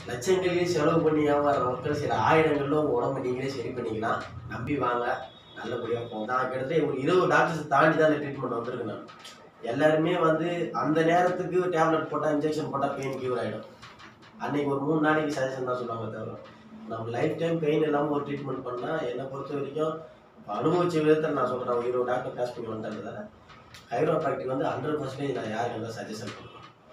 லட்சங்களே செலவு பண்ணி ஏமாறுற மக்கள் சில ஆயிரங்களில் உங்கள் உடம்பு நீங்களே சரி பண்ணிக்கலாம் நம்பி வாங்க நல்லபடியாக போகும் நான் கிட்டத்தட்ட ஒரு இருபது டாக்டர்ஸ் தாண்டி தான் இந்த ட்ரீட்மெண்ட் வந்திருக்கு நான் எல்லாருமே வந்து அந்த நேரத்துக்கு டேப்லெட் போட்டால் இன்ஜெக்ஷன் போட்டால் பெயின் கியூர் ஆகிடும் அன்னைக்கு ஒரு மூணு நாளைக்கு சஜஷன் தான் சொல்லுவாங்க தவிர நம்ம லைஃப் டைம் பெயின் இல்லாமல் ஒரு ட்ரீட்மெண்ட் பண்ணால் என்னை பொறுத்த வரைக்கும் இப்ப அனுபவிச்ச விதத்தில் நான் சொல்கிறேன் ஒரு இருபது டாக்டர் கிளாஸ் பண்ணி வந்துட்டதால ஹைரோபாக்டிக் வந்து ஹண்ட்ரட் பர்சன்டேஜ் நான் யாருக்கு தான் சஜஷன் பண்ணுவேன்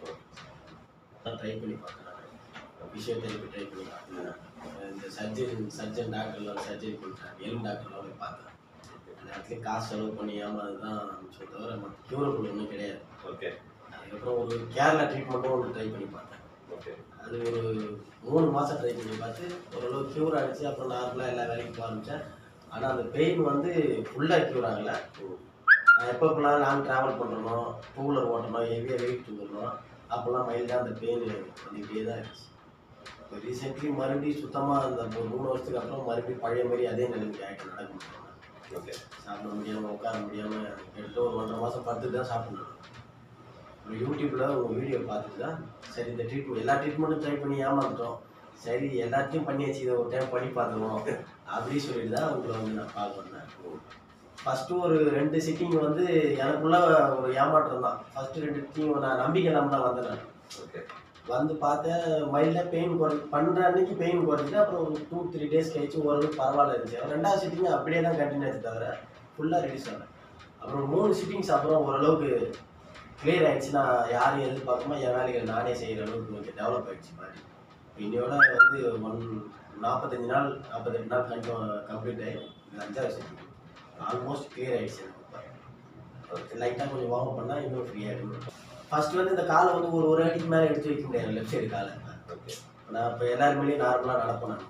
நான் ட்ரை பண்ணி பார்க்குறேன் ஃபிசியோதெரப்பி ட்ரை பண்ணி பார்க்குறேன் இந்த சர்ஜரி சர்ஜன் டாக்டரில் சர்ஜரி பண்ணுறேன் எலும்பு டாக்டரில் போய் பார்த்தேன் அந்த இடத்துல காசு செலவு பண்ணி ஏமாறது தான் சொல்ல தவிர மற்ற க்யூரபிள் ஒன்றும் கிடையாது ஓகே அதுக்கப்புறம் ஒரு கேரளா ட்ரீட்மெண்ட்டும் ஒன்று ட்ரை பண்ணி பார்த்தேன் ஓகே அது ஒரு மூணு மாதம் ட்ரை பண்ணி பார்த்து ஓரளவு க்யூர் ஆகிடுச்சு அப்புறம் நார்மலாக எல்லா வேலைக்கும் போக ஆரம்பித்தேன் ஆனால் அந்த பெயின் வந்து ஃபுல்லாக க்யூர் ஆகலை நான் எப்போ எப்போலாம் லாங் ட்ராவல் பண்ணுறனோ டூ வீலர் ஓட்டணும் ஹெவியாக வெயிட் தூக்கணும் அப்போல்லாம் மைல்டாக அந்த பெயின் வந்துக்கிட்டே தான் இருந்துச்சு இப்போ ரீசெண்ட்லி மறுபடியும் சுத்தமாக அந்த ஒரு மூணு வருஷத்துக்கு அப்புறம் மறுபடியும் பழைய மாதிரி அதே நிலைமைக்கு ஆகிட்டு நடக்க முடியும் ஓகே சாப்பிட முடியாமல் உட்கார முடியாமல் கிட்டத்தட்ட ஒரு ஒன்றரை மாதம் பார்த்துட்டு தான் சாப்பிடணும் ஒரு யூடியூப்பில் உங்கள் வீடியோ பார்த்துட்டு தான் சரி இந்த ட்ரீட்மெண்ட் எல்லா ட்ரீட்மெண்ட்டும் ட்ரை பண்ணி ஏமாந்துட்டோம் சரி எல்லாத்தையும் பண்ணியாச்சு இதை ஒரு டைம் பண்ணி பார்த்துருவோம் அப்படின்னு சொல்லிட்டு தான் உங்களை வந்து நான் கால் பண்ணேன் ஃபஸ்ட்டு ஒரு ரெண்டு சிட்டிங் வந்து எனக்குள்ள ஒரு ஏமாற்றம் தான் ஃபஸ்ட்டு ரெண்டு சிட்டிங் நான் நம்பிக்கை இல்லாமல் தான் வந்தேன் நான். ஓகே வந்து பார்த்தேன் மைல்டாக பெயின் குறை பண்ணுற அன்னைக்கு பெயின் குறைஞ்சிட்டு அப்புறம் ஒரு டூ த்ரீ டேஸ் கழிச்சு ஓரளவுக்கு பரவாயில்ல இருந்துச்சு ரெண்டாவது சிட்டிங் அப்படியே தான் கண்டினியூ ஆச்சு தவிர ஃபுல்லாக ரெடியூஸ் ஆனேன் அப்புறம் மூணு சிட்டிங்ஸ் அப்புறம் ஓரளவுக்கு கிளியர் ஆயிடுச்சு நான் யாரையும் எதிர்பார்க்காம என் வேலைகளை நானே செய்கிற அளவுக்கு கொஞ்சம் டெவலப் ஆயிடுச்சு மாதிரி இன்னையோட வந்து ஒன் நாற்பத்தஞ்சு நாள் நாற்பத்தெட்டு நாள் கண்டிப்பாக கம்ப்ளீட் ஆகிடும் இது அஞ்சாவது சிட்டிங் ஆல்மோஸ்ட் கிளியர் ஆயிடுச்சு எனக்கு இப்போ லைட்டாக கொஞ்சம் வார்ம் அப் பண்ணால் இன்னும் ஃப்ரீ ஆகிடும் ஃபர்ஸ்ட் வந்து இந்த காலை வந்து ஒரு ஒரு அடிக்கு மேலே எடுத்து வைக்க முடியாது லெஃப்ட் சைடு காலை ஓகே நான் இப்போ எல்லாருமே நார்மலாக நடப்பேன் நான்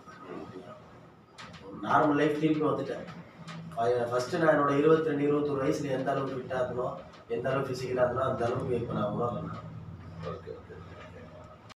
ஒரு நார்மல் லைஃப் திருப்பி வந்துட்டேன் ஃபஸ்ட்டு நான் என்னோட இருபத்தி ரெண்டு இருபத்தொரு வயசுல எந்த அளவுக்கு ஃபிட்டாக இருந்தனோ எந்த அளவுக்கு ஃபிசிக்கலாக இருந்தனோ அந்த அளவுக்கு இப்போ நான் உணர்றேன் நான். Okay okay